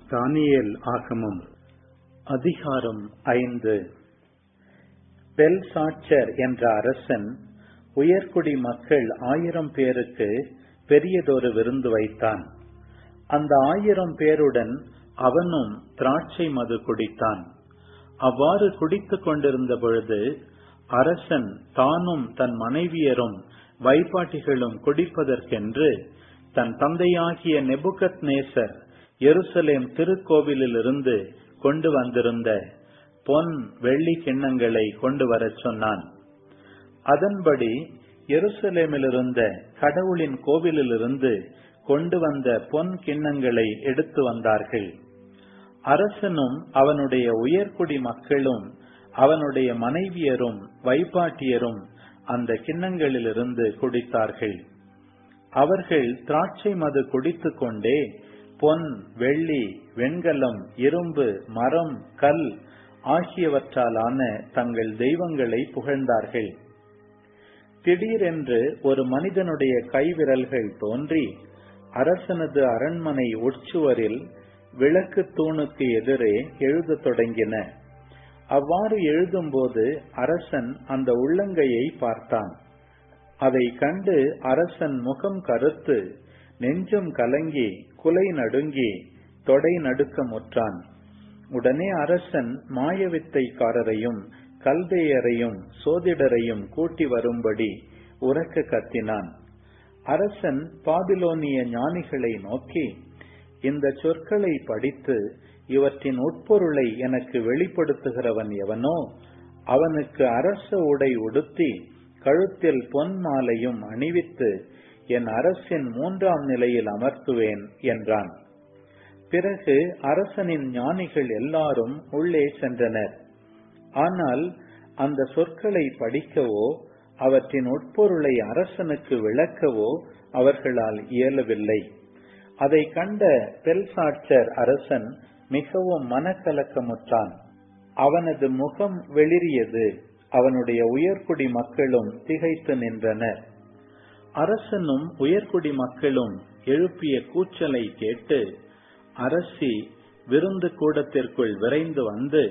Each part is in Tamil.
தானியேல் ஆகமம் அதிகாரம் ஐந்து பெல்சாட்சர் என்ற அரசன் உயர்குடி மக்கள் ஆயிரம் பேருக்கு பெரியதொரு விருந்து வைத்தான் அந்த ஆயிரம் பேருடன் அவனும் திராட்சை மது குடித்தான் அவ்வாறு குடித்துக் கொண்டிருந்த பொழுது அரசன் தானும் தன் மனைவியரும் வைப்பாட்டிகளும் குடிப்பதற்கென்று தன் தந்தையாகிய நெபுகத் நேசர் எருசலேம் திருக்கோவிலிலிருந்து கொண்டு வந்திருந்த பொன் வெள்ளி கிண்ணங்களை கொண்டு வரச் சொன்னான் அதன்படி எருசலேமிலிருந்த கடவுளின் கோவிலிலிருந்து கொண்டு வந்த பொன் கிண்ணங்களை எடுத்து வந்தார்கள் அரசனும் அவனுடைய உயர்குடி மக்களும் அவனுடைய மனைவியரும் வைப்பாட்டியரும் அந்த கிண்ணங்களிலிருந்து குடித்தார்கள் அவர்கள் திராட்சை மது குடித்துக் கொண்டே பொன் வெள்ளி வெண்கலம் இரும்பு மரம் கல் ஆகியவற்றாலான தங்கள் தெய்வங்களை புகழ்ந்தார்கள் திடீரென்று ஒரு மனிதனுடைய கைவிரல்கள் தோன்றி அரசனது அரண்மனை உட்சுவரில் விளக்கு தூணுக்கு எதிரே எழுதத் தொடங்கின அவ்வாறு எழுதும்போது அரசன் அந்த உள்ளங்கையை பார்த்தான் அதை கண்டு அரசன் முகம் கருத்து நெஞ்சம் கலங்கி குலை நடுங்கி தொடை நடுக்கமுற்றான் உடனே அரசன் மாயவித்தைக்காரரையும் கல்தேயரையும் சோதிடரையும் கூட்டி வரும்படி உறக்க கத்தினான் அரசன் பாபிலோனிய ஞானிகளை நோக்கி இந்த சொற்களை படித்து இவற்றின் உட்பொருளை எனக்கு வெளிப்படுத்துகிறவன் எவனோ அவனுக்கு அரச உடை உடுத்தி கழுத்தில் பொன் மாலையும் அணிவித்து என் அரசின் மூன்றாம் நிலையில் அமர்த்துவேன் என்றான் பிறகு அரசனின் ஞானிகள் எல்லாரும் உள்ளே சென்றனர் ஆனால் அந்த சொற்களை படிக்கவோ அவற்றின் உட்பொருளை அரசனுக்கு விளக்கவோ அவர்களால் இயலவில்லை அதை கண்ட பெல்சாட்சர் அரசன் மிகவும் மனக்கலக்கமுற்றான் அவனது முகம் வெளிரியது அவனுடைய உயர்குடி மக்களும் திகைத்து நின்றனர் அரசனும் உயர்குடி மக்களும் எழுப்பிய கூச்சலை கேட்டு அரசி விருந்து கூடத்திற்குள் விரைந்து வந்து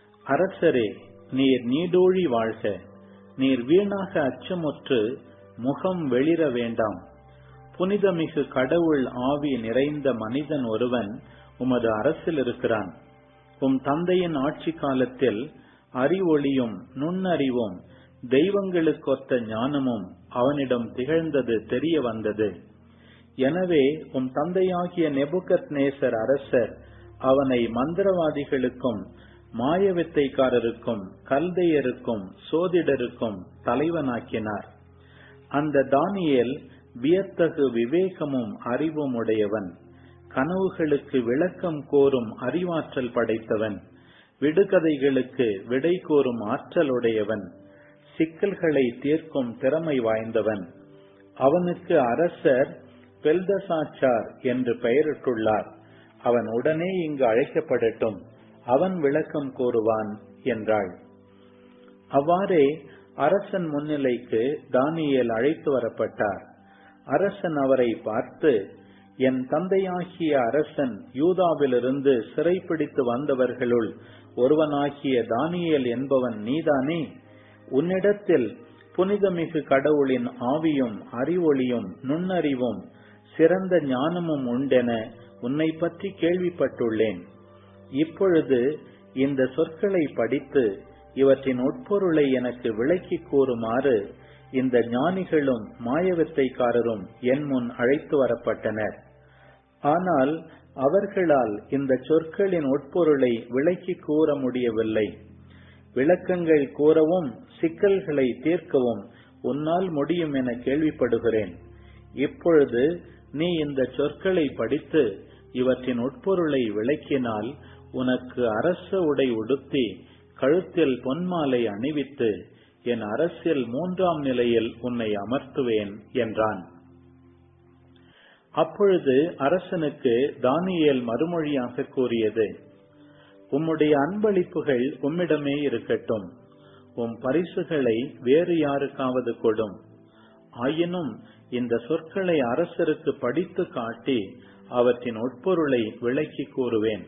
அரசரே நீர் நீடூழி வாழ்க நீர் வீணாக அச்சமுற்று முகம் வெளிர வேண்டாம் புனிதமிகு கடவுள் ஆவி நிறைந்த மனிதன் ஒருவன் உமது அரசில் இருக்கிறான் உம் தந்தையின் ஆட்சி காலத்தில் அறிவொளியும் நுண்ணறிவும் தெய்வங்களுக்கொத்த ஞானமும் அவனிடம் திகழ்ந்தது தெரிய வந்தது எனவே உம் தந்தையாகிய நெபுகத் நேசர் அரசர் அவனை மந்திரவாதிகளுக்கும் மாயவித்தைக்காரருக்கும் கல்தையருக்கும் சோதிடருக்கும் தலைவனாக்கினார் அந்த தானியல் வியத்தகு விவேகமும் அறிவும் உடையவன் கனவுகளுக்கு விளக்கம் கோரும் அறிவாற்றல் படைத்தவன் விடுகதைகளுக்கு விடை கோரும் ஆற்றல் உடையவன் சிக்கல்களை தீர்க்கும் திறமை வாய்ந்தவன் அவனுக்கு அரசர் பெல்தசாச்சார் என்று பெயரிட்டுள்ளார் அவன் உடனே இங்கு அழைக்கப்படட்டும் அவன் விளக்கம் கூறுவான் என்றாள் அவ்வாறே அரசன் முன்னிலைக்கு தானியேல் அழைத்து வரப்பட்டார் அரசன் அவரை பார்த்து என் தந்தையாகிய அரசன் யூதாவிலிருந்து சிறைப்பிடித்து வந்தவர்களுள் ஒருவனாகிய தானியேல் என்பவன் நீதானே உன்னிடத்தில் புனிதமிகு கடவுளின் ஆவியும் அறிவொளியும் நுண்ணறிவும் சிறந்த ஞானமும் உண்டென உன்னை பற்றி கேள்விப்பட்டுள்ளேன் இப்பொழுது இந்த சொற்களை படித்து இவற்றின் உட்பொருளை எனக்கு விளக்கி கூறுமாறு இந்த ஞானிகளும் மாயவித்தைக்காரரும் என் முன் அழைத்து வரப்பட்டனர் ஆனால் அவர்களால் இந்த சொற்களின் உட்பொருளை விளக்கி கூற முடியவில்லை விளக்கங்கள் கூறவும் சிக்கல்களை தீர்க்கவும் உன்னால் முடியும் என கேள்விப்படுகிறேன் இப்பொழுது நீ இந்த சொற்களை படித்து இவற்றின் உட்பொருளை விளக்கினால் உனக்கு அரச உடை உடுத்தி கழுத்தில் பொன்மாலை அணிவித்து என் அரசியல் மூன்றாம் நிலையில் உன்னை அமர்த்துவேன் என்றான் அப்பொழுது அரசனுக்கு தானியேல் மறுமொழியாக கூறியது உம்முடைய அன்பளிப்புகள் உம்மிடமே இருக்கட்டும் உம் பரிசுகளை வேறு யாருக்காவது கொடும் ஆயினும் இந்த சொற்களை அரசருக்கு படித்து காட்டி அவற்றின் உட்பொருளை விளக்கி கூறுவேன்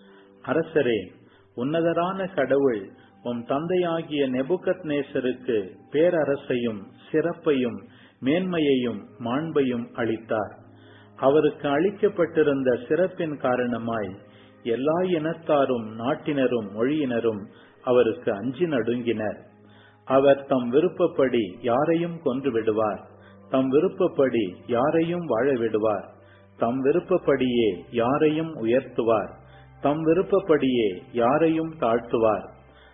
அரசரே உன்னதரான கடவுள் உம் தந்தையாகிய நெபுகத் நேசருக்கு பேரரசையும் சிறப்பையும் மேன்மையையும் மாண்பையும் அளித்தார் அவருக்கு அளிக்கப்பட்டிருந்த சிறப்பின் காரணமாய் எல்லா இனத்தாரும் நாட்டினரும் மொழியினரும் அவருக்கு அஞ்சி நடுங்கினர் அவர் தம் விருப்பப்படி யாரையும் கொன்று விடுவார் தம் விருப்பப்படி யாரையும் வாழ விடுவார் தம் விருப்பப்படியே யாரையும் உயர்த்துவார் தம் விருப்பப்படியே யாரையும் தாழ்த்துவார்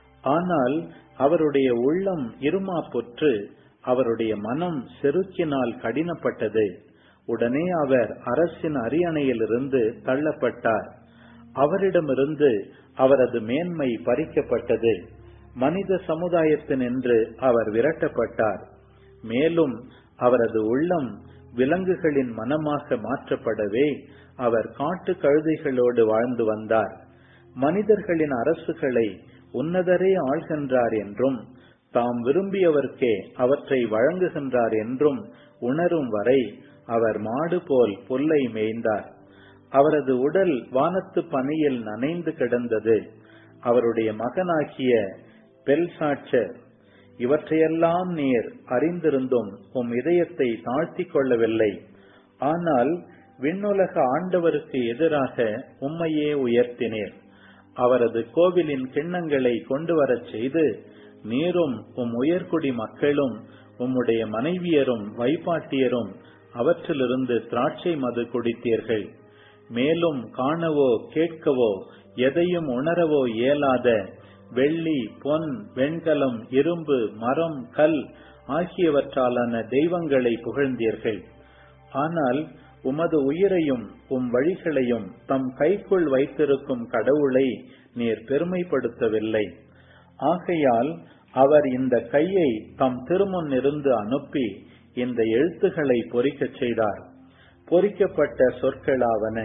ஆனால் அவருடைய உள்ளம் இருமாப்புற்று அவருடைய மனம் செருக்கினால் கடினப்பட்டது உடனே அவர் அரசின் அரியணையிலிருந்து தள்ளப்பட்டார் அவரிடமிருந்து அவரது மேன்மை பறிக்கப்பட்டது மனித சமுதாயத்தினின்று அவர் விரட்டப்பட்டார் மேலும் அவரது உள்ளம் விலங்குகளின் மனமாக மாற்றப்படவே அவர் காட்டு கழுதைகளோடு வாழ்ந்து வந்தார் மனிதர்களின் அரசுகளை உன்னதரே ஆள்கின்றார் என்றும் தாம் விரும்பியவர்க்கே அவற்றை வழங்குகின்றார் என்றும் உணரும் வரை அவர் மாடு போல் புல்லை மேய்ந்தார் அவரது உடல் வானத்து பனியில் நனைந்து கிடந்தது அவருடைய மகனாகிய பெல்சாட்சர் இவற்றையெல்லாம் நீர் அறிந்திருந்தும் உம் இதயத்தை தாழ்த்திக் கொள்ளவில்லை ஆனால் விண்ணுலக ஆண்டவருக்கு எதிராக உம்மையே உயர்த்தினீர் அவரது கோவிலின் கிண்ணங்களை கொண்டு வரச் செய்து நீரும் உம் உயர்குடி மக்களும் உம்முடைய மனைவியரும் வைப்பாட்டியரும் அவற்றிலிருந்து திராட்சை மது குடித்தீர்கள் மேலும் காணவோ கேட்கவோ எதையும் உணரவோ இயலாத வெள்ளி பொன் வெண்கலம் இரும்பு மரம் கல் ஆகியவற்றாலான தெய்வங்களை புகழ்ந்தீர்கள் ஆனால் உமது உயிரையும் உம் வழிகளையும் தம் கைக்குள் வைத்திருக்கும் கடவுளை நீர் பெருமைப்படுத்தவில்லை ஆகையால் அவர் இந்த கையை தம் திருமுன் இருந்து அனுப்பி இந்த எழுத்துக்களை பொறிக்கச் செய்தார் பொறிக்கப்பட்ட சொற்களாவன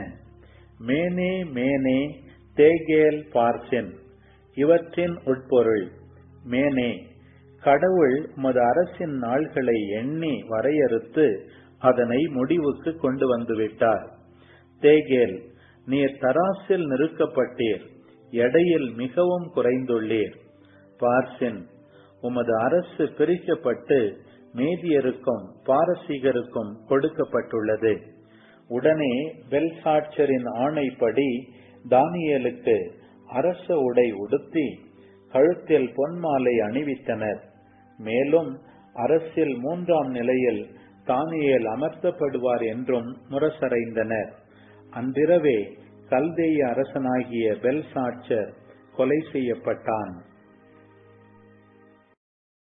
மேனே மேனே தேகேல் பார்சென் இவற்றின் உட்பொருள் மேனே கடவுள் உமது அரசின் நாள்களை எண்ணி வரையறுத்து அதனை முடிவுக்கு கொண்டு வந்துவிட்டார் தேகேல் நீர் தராசில் நிறுக்கப்பட்டீர் எடையில் மிகவும் குறைந்துள்ளீர் பார்சின் உமது அரசு பிரிக்கப்பட்டு மேதியருக்கும் பாரசீகருக்கும் கொடுக்கப்பட்டுள்ளது உடனே பெல்சாட்சரின் ஆணைப்படி தானியலுக்கு அரச உடை உடுத்தி கழுத்தில் பொன்மாலை அணிவித்தனர் மேலும் அரசில் மூன்றாம் நிலையில் தானியேல் அமர்த்தப்படுவார் என்றும் முரசறைந்தனர் அன்றிரவே கல்தேய அரசனாகிய பெல்சாட்சர் கொலை செய்யப்பட்டான்